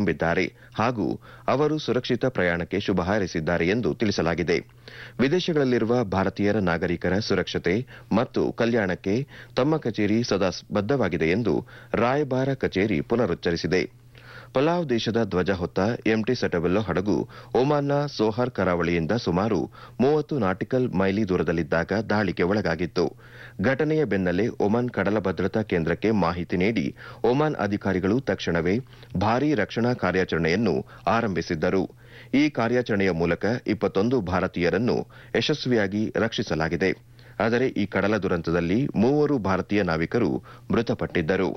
ತುಂಬಿದ್ದಾರೆ ಹಾಗೂ ಅವರು ಸುರಕ್ಷಿತ ಪ್ರಯಾಣಕ್ಕೆ ಶುಭ ಹಾರೈಸಿದ್ದಾರೆ ಎಂದು ತಿಳಿಸಲಾಗಿದೆ ವಿದೇಶಗಳಲ್ಲಿರುವ ಭಾರತೀಯರ ನಾಗರಿಕರ ಸುರಕ್ಷತೆ ಮತ್ತು ಕಲ್ಯಾಣಕ್ಕೆ ತಮ್ಮ ಕಚೇರಿ ಸದಾ ಬದ್ಧವಾಗಿದೆ ಎಂದು ರಾಯಭಾರ ಕಚೇರಿ ಪುನರುಚ್ಚರಿಸಿದೆ ಪಲಾವ್ ದೇಶದ ಧ್ವಜ ಹೊತ್ತ ಎಂಟಿ ಸೆಟಬೆಲ್ಲೋ ಹಡಗು ಒಮಾನ್ನ ಸೋಹರ್ ಕರಾವಳಿಯಿಂದ ಸುಮಾರು ಮೂವತ್ತು ನಾಟಿಕಲ್ ಮೈಲಿ ದೂರದಲ್ಲಿದ್ದಾಗ ದಾಳಿಗೆ ಒಳಗಾಗಿತ್ತು ಘಟನೆಯ ಬೆನ್ನಲ್ಲೇ ಒಮಾನ್ ಕಡಲ ಭದ್ರತಾ ಕೇಂದ್ರಕ್ಕೆ ಮಾಹಿತಿ ನೀಡಿ ಒಮಾನ್ ಅಧಿಕಾರಿಗಳು ತಕ್ಷಣವೇ ಭಾರೀ ರಕ್ಷಣಾ ಕಾರ್ಯಾಚರಣೆಯನ್ನು ಆರಂಭಿಸಿದ್ದರು ಈ ಕಾರ್ಯಾಚರಣೆಯ ಮೂಲಕ ಇಪ್ಪತ್ತೊಂದು ಭಾರತೀಯರನ್ನು ಯಶಸ್ವಿಯಾಗಿ ರಕ್ಷಿಸಲಾಗಿದೆ ಆದರೆ ಈ ಕಡಲ ದುರಂತದಲ್ಲಿ ಮೂವರು ಭಾರತೀಯ ನಾವಿಕರು ಮೃತಪಟ್ಟಿದ್ದರು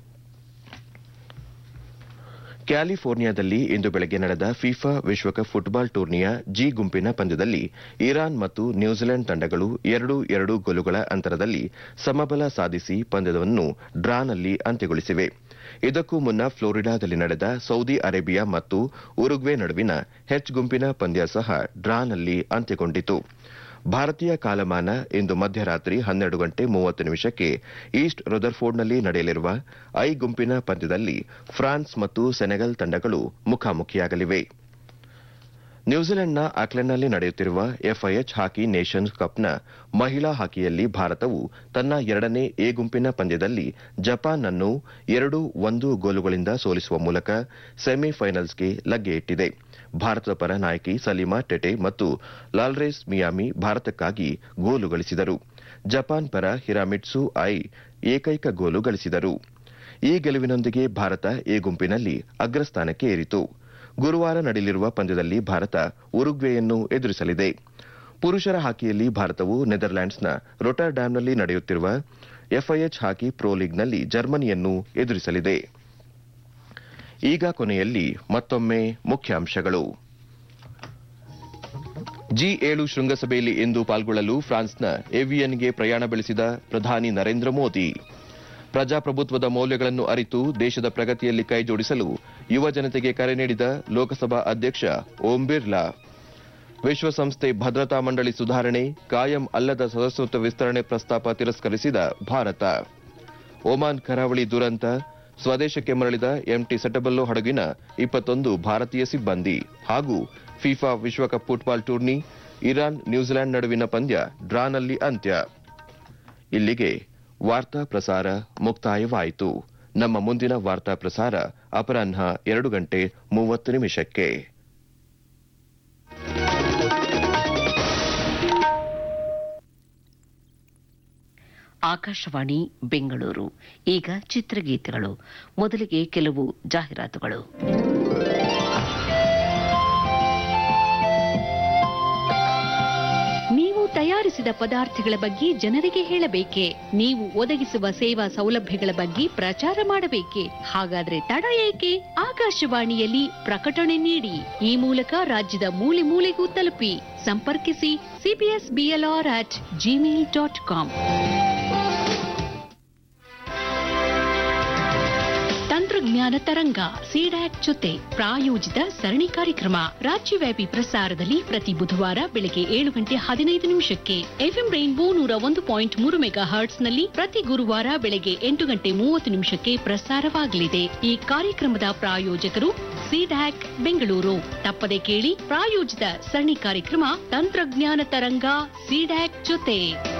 ಕ್ಯಾಲಿಫೋರ್ನಿಯಾದಲ್ಲಿ ಇಂದು ಬೆಳಗ್ಗೆ ನಡೆದ ಫಿಫಾ ವಿಶ್ವಕಪ್ ಫುಟ್ಬಾಲ್ ಟೂರ್ನಿಯ ಜಿ ಗುಂಪಿನ ಪಂದ್ಯದಲ್ಲಿ ಇರಾನ್ ಮತ್ತು ನ್ಯೂಜಿಲೆಂಡ್ ತಂಡಗಳು ಎರಡು ಎರಡು ಗೋಲುಗಳ ಅಂತರದಲ್ಲಿ ಸಮಬಲ ಸಾಧಿಸಿ ಪಂದ್ಯವನ್ನು ಡ್ರಾನಲ್ಲಿ ಅಂತ್ಯಗೊಳಿಸಿವೆ ಇದಕ್ಕೂ ಮುನ್ನ ಫ್ಲೋರಿಡಾದಲ್ಲಿ ನಡೆದ ಸೌದಿ ಅರೇಬಿಯಾ ಮತ್ತು ಉರುಗ್ವೆ ನಡುವಿನ ಹೆಚ್ ಗುಂಪಿನ ಪಂದ್ಯ ಸಹ ಡ್ರಾನಲ್ಲಿ ಅಂತ್ಯಗೊಂಡಿತು ಭಾರತೀಯ ಕಾಲಮಾನ ಇಂದು ಮಧ್ಯರಾತ್ರಿ ಹನ್ನೆರಡು ಗಂಟೆ ಮೂವತ್ತು ನಿಮಿಷಕ್ಕೆ ಈಸ್ಟ್ ರೊದರ್ಫೋರ್ಡ್ನಲ್ಲಿ ನಡೆಯಲಿರುವ ಐ ಗುಂಪಿನ ಪಂದ್ಯದಲ್ಲಿ ಫ್ರಾನ್ಸ್ ಮತ್ತು ಸೆನೆಗಲ್ ತಂಡಗಳು ಮುಖಾಮುಖಿಯಾಗಲಿವೆ ನ್ಯೂಜಿಲೆಂಡ್ನ ಆಕ್ಲೆಂಡ್ನಲ್ಲಿ ನಡೆಯುತ್ತಿರುವ ಎಫ್ಐಎಚ್ ಹಾಕಿ ನೇಷನ್ಸ್ ಕಪ್ನ ಮಹಿಳಾ ಹಾಕಿಯಲ್ಲಿ ಭಾರತವು ತನ್ನ ಎರಡನೇ ಎ ಗುಂಪಿನ ಪಂದ್ಯದಲ್ಲಿ ಜಪಾನ್ ಅನ್ನು ಎರಡು ಒಂದು ಗೋಲುಗಳಿಂದ ಸೋಲಿಸುವ ಮೂಲಕ ಸೆಮಿಫೈನಲ್ಸ್ಗೆ ಲಗ್ಗೆ ಇಟ್ಟಿದೆ ಭಾರತದ ಪರ ನಾಯಕಿ ಸಲೀಮಾ ಟೆಟೆ ಮತ್ತು ಲಾಲ್ರೇಸ್ ಮಿಯಾಮಿ ಭಾರತಕ್ಕಾಗಿ ಗೋಲು ಗಳಿಸಿದರು ಜಪಾನ್ ಪರ ಹಿರಾಮಿಟ್ಸು ಐ ಏಕೈಕ ಗೋಲು ಗಳಿಸಿದರು ಈ ಗೆಲುವಿನೊಂದಿಗೆ ಭಾರತ ಎ ಗುಂಪಿನಲ್ಲಿ ಅಗ್ರಸ್ಥಾನಕ್ಕೆ ಏರಿತು ಗುರುವಾರ ನಡೆಯಲಿರುವ ಪಂದ್ಯದಲ್ಲಿ ಭಾರತ ಉರುಗ್ವೆಯನ್ನು ಎದುರಿಸಲಿದೆ ಪುರುಷರ ಹಾಕಿಯಲ್ಲಿ ಭಾರತವು ನೆದರ್ಲ್ಯಾಂಡ್ಸ್ನ ರೊಟರ್ಡ್ಯಾಮ್ನಲ್ಲಿ ನಡೆಯುತ್ತಿರುವ ಎಫ್ಐಎಚ್ ಹಾಕಿ ಪ್ರೊ ಲೀಗ್ನಲ್ಲಿ ಜರ್ಮನಿಯನ್ನು ಎದುರಿಸಲಿದೆ ಈಗ ಕೊನೆಯಲ್ಲಿ ಮತ್ತೊಮ್ಮೆ ಮುಖ್ಯಾಂಶಗಳು ಜಿ ಏಳು ಶೃಂಗಸಭೆಯಲ್ಲಿ ಇಂದು ಪಾಲ್ಗೊಳ್ಳಲು ಫ್ರಾನ್ಸ್ನ ಎವಿಯನ್ಗೆ ಪ್ರಯಾಣ ಬೆಳೆಸಿದ ಪ್ರಧಾನಿ ನರೇಂದ್ರ ಮೋದಿ ಪ್ರಜಾಪ್ರಭುತ್ವದ ಮೌಲ್ಯಗಳನ್ನು ಅರಿತು ದೇಶದ ಪ್ರಗತಿಯಲ್ಲಿ ಕೈಜೋಡಿಸಲು ಯುವ ಜನತೆಗೆ ಕರೆ ನೀಡಿದ ಲೋಕಸಭಾ ಅಧ್ಯಕ್ಷ ಓಂ ಬಿರ್ಲಾ ವಿಶ್ವಸಂಸ್ಥೆ ಭದ್ರತಾ ಮಂಡಳಿ ಸುಧಾರಣೆ ಕಾಯಂ ಅಲ್ಲದ ಸದಸ್ಯತ್ವ ವಿಸ್ತರಣೆ ಪ್ರಸ್ತಾಪ ತಿರಸ್ಕರಿಸಿದ ಭಾರತ ಒಮಾನ್ ಕರಾವಳಿ ದುರಂತ ಸ್ವದೇಶಕ್ಕೆ ಮರಳಿದ ಎಂಟಿ ಸೆಟಬಲ್ಲೋ ಹಡಗಿನ ಇಪ್ಪತ್ತೊಂದು ಭಾರತೀಯ ಸಿಬ್ಬಂದಿ ಹಾಗೂ ಫಿಫಾ ವಿಶ್ವಕಪ್ ಫುಟ್ಬಾಲ್ ಟೂರ್ನಿ ಇರಾನ್ ನ್ಯೂಜಿಲೆಂಡ್ ನಡುವಿನ ಪಂದ್ಯ ಡ್ರಾನಲ್ಲಿ ಅಂತ್ಯ ಇಲ್ಲಿಗೆ ವಾರ್ತಾ ಪ್ರಸಾರ ಮುಕ್ತಾಯವಾಯಿತು ನಮ್ಮ ಮುಂದಿನ ವಾರ್ತಾ ಪ್ರಸಾರ ಅಪರಾಹ್ನ ಎರಡು ಗಂಟೆ ಮೂವತ್ತು ನಿಮಿಷಕ್ಕೆ ಆಕಾಶವಾಣಿ ಬೆಂಗಳೂರು ಈಗ ಚಿತ್ರಗೀತೆಗಳು ಮೊದಲಿಗೆ ಕೆಲವು ಜಾಹೀರಾತುಗಳು ನೀವು ತಯಾರಿಸಿದ ಪದಾರ್ಥಗಳ ಬಗ್ಗೆ ಜನರಿಗೆ ಹೇಳಬೇಕೆ ನೀವು ಒದಗಿಸುವ ಸೇವಾ ಸೌಲಭ್ಯಗಳ ಬಗ್ಗೆ ಪ್ರಚಾರ ಮಾಡಬೇಕೆ ಹಾಗಾದ್ರೆ ತಡ ಏಕೆ ಆಕಾಶವಾಣಿಯಲ್ಲಿ ಪ್ರಕಟಣೆ ನೀಡಿ ಈ ಮೂಲಕ ರಾಜ್ಯದ ಮೂಲೆ ಮೂಲೆಗೂ ತಲುಪಿ ಸಂಪರ್ಕಿಸಿ CBS BLR at Gmail dot com ತಂತ್ರಜ್ಞಾನ ತರಂಗ ಸಿಡ್ಯಾಕ್ ಜೊತೆ ಪ್ರಾಯೋಜಿತ ಸರಣಿ ಕಾರ್ಯಕ್ರಮ ರಾಜ್ಯವ್ಯಾಪಿ ಪ್ರಸಾರದಲ್ಲಿ ಪ್ರತಿ ಬುಧವಾರ ಬೆಳಗ್ಗೆ ಏಳು ಗಂಟೆ ಹದಿನೈದು ನಿಮಿಷಕ್ಕೆ ಎಫ್ಎಂ ರೈನ್ಬೋ ನೂರ ಒಂದು ಪಾಯಿಂಟ್ ಮೂರು ಮೆಗಾ ಹರ್ಟ್ಸ್ ನಲ್ಲಿ ಪ್ರತಿ ಗುರುವಾರ ಬೆಳಗ್ಗೆ ಎಂಟು ಗಂಟೆ ಮೂವತ್ತು ನಿಮಿಷಕ್ಕೆ ಪ್ರಸಾರವಾಗಲಿದೆ ಈ ಕಾರ್ಯಕ್ರಮದ ಪ್ರಾಯೋಜಕರು ಸಿಡ್ಯಾಕ್ ಬೆಂಗಳೂರು ತಪ್ಪದೆ ಕೇಳಿ ಪ್ರಾಯೋಜಿತ ಸರಣಿ ಕಾರ್ಯಕ್ರಮ ತಂತ್ರಜ್ಞಾನ ತರಂಗ ಸಿಡ್ಯಾಕ್ ಜೊತೆ